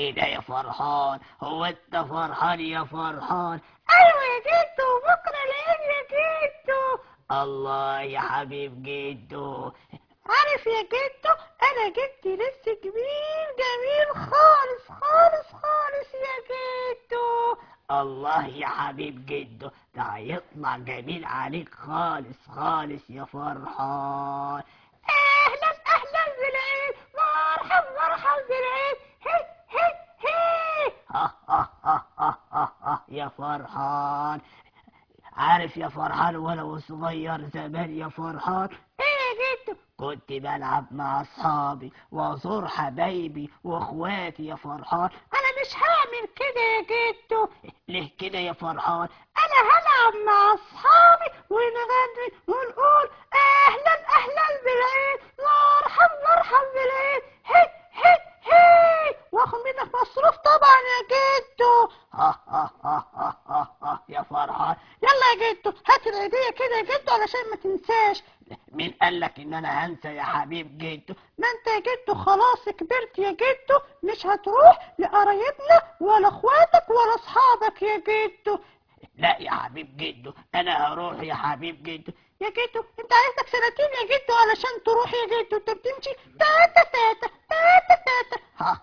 ايه ده يا فرحان هو انت فرحان يا فرحان ايوه يا جدو بكره العيد يا جدو الله يا حبيب جدو عارف يا جدو انا جبت لبس كبير جميل خالص خالص خالص يا جدو الله يا حبيب جدو ده هيطلع جميل عليك خالص خالص يا فرحان اهلا اهلا بالعيد مرحب مرحب بالعيد هي هي هي ها ها ها ها ها ها يا فرحان عارف يا فرحان ولو صغير زمان يا فرحان ايه يا جدو كنت بلعب مع اصحابي وازور حبايبي واخواتي يا فرحان انا مش هعمل كده يا جدو ليه كده يا فرحان انا هلعب مع اصحابي ونغني ونقول اهلا اهلا بالعيد مرحب مرحب بالعيد هي هي هي واخد منك مصروف طبعا يا جدو ها ها ها ها ها ها يا فرحان يلا يا جدو هات العيدية كده يا جدو علشان ما تنساش مين قال لك ان انا هنسى يا حبيب جدو ما انت يا جدو خلاص كبرت يا جدو مش هتروح لقرايبنا ولا اخواتك ولا اصحابك يا جدو لا يا حبيب جدو انا هروح يا حبيب جدو يا جدو انت عايزك سنتين يا جدو علشان تروح يا جدو انت بتمشي تاتا تاتا تاتا تاتا ها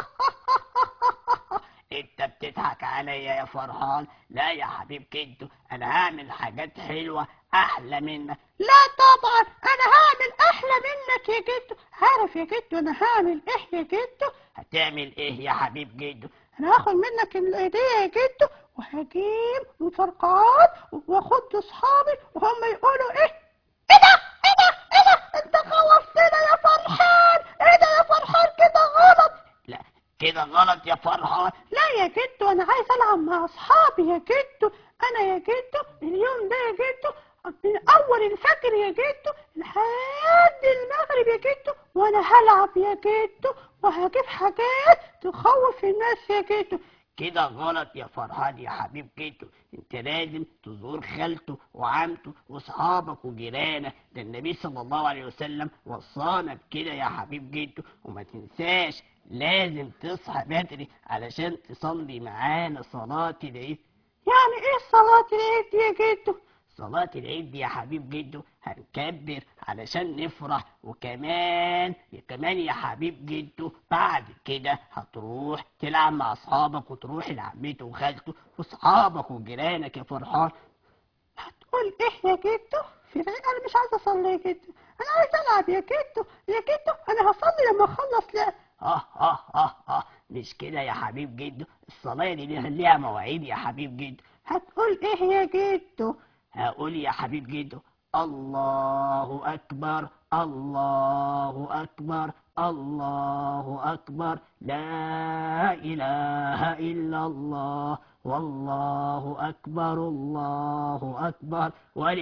انت بتضحك عليا يا فرحان لا يا حبيب جدو انا هعمل حاجات حلوة احلى منك لا طبعا انا هعمل احلى منك يا جدو عارف يا جدو انا هعمل ايه يا جدو هتعمل ايه يا حبيب جدو انا هاخد منك العيدية يا جدو وهجيب مفرقعات واخد اصحابي وهم يقولوا ايه ايه ده ايه ده ايه ده انت خوفتنا يا فرحان ايه ده يا فرحان كده غلط لا كده غلط يا فرحان لا يا جدو انا عايز العب مع اصحابي يا جدو انا يا جدو اليوم ده يا جدو من اول الفجر يا جدو لحد المغرب يا جدو وانا هلعب يا جدو وهجيب حاجات تخوف الناس يا جدو كده غلط يا فرحان يا حبيب جدو انت لازم تزور خالته وعمته واصحابك وجيرانك ده النبي صلى الله عليه وسلم وصانا بكده يا حبيب جدو وما تنساش لازم تصحى بدري علشان تصلي معانا صلاة العيد يعني ايه صلاة العيد يا جدو صلاة العيد دي يا حبيب جدو هنكبر علشان نفرح وكمان كمان يا حبيب جدو بعد كده هتروح تلعب مع اصحابك وتروح لعمته وخالته واصحابك وجيرانك يا فرحان هتقول ايه يا جدو في العيد انا مش عايز اصلي يا جدو انا عايز العب يا جدو يا جدو انا هصلي لما اخلص لعب اه اه اه اه مش كده يا حبيب جدو الصلاة دي ليها- ليها مواعيد يا حبيب جدو هتقول ايه يا جدو هقول يا حبيب جدو الله أكبر الله أكبر الله أكبر لا إله إلا الله والله أكبر الله أكبر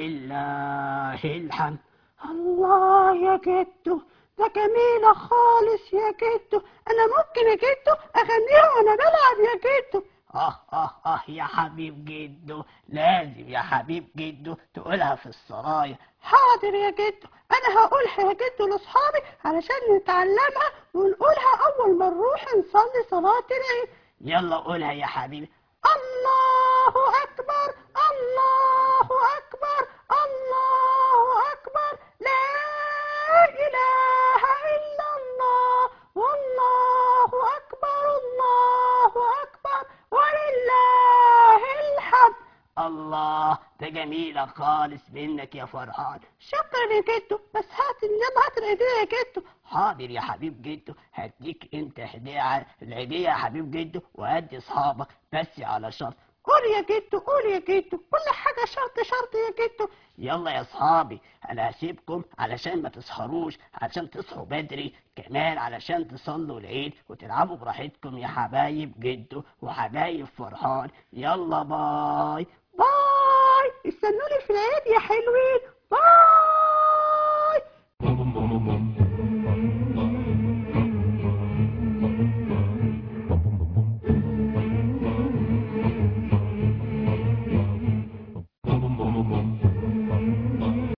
ولله الحمد الله يا جدو ده جميلة خالص يا جدو أنا ممكن يا جدو أغنيها وأنا بلعب يا جدو آه آه آه يا حبيب جدو لازم يا حبيب جدو تقولها في السرايا حاضر يا جدو أنا هقولها يا جدو لأصحابي علشان نتعلمها ونقولها أول ما نروح نصلي صلاة العيد يلا قولها يا حبيبي الله أكبر الله أكبر الله أكبر لا إله إلا الله والله أكبر الله أكبر ولله الحمد الله ده جميلة خالص منك يا فرحان شكرا يا جدو بس هات يلا هات العيدية يا جدو حاضر يا حبيب جدو هديك انت هدية على العيدية يا حبيب جدو وهدي اصحابك بس على شرط قول يا جدو قول يا جدو كل حاجة شرط شرط يا جدو يلا يا اصحابي انا هسيبكم علشان ما تسهروش علشان تصحوا بدري كمان علشان تصلوا العيد وتلعبوا براحتكم يا حبايب جدو وحبايب فرحان يلا باي باي استنوني في العيد يا حلوين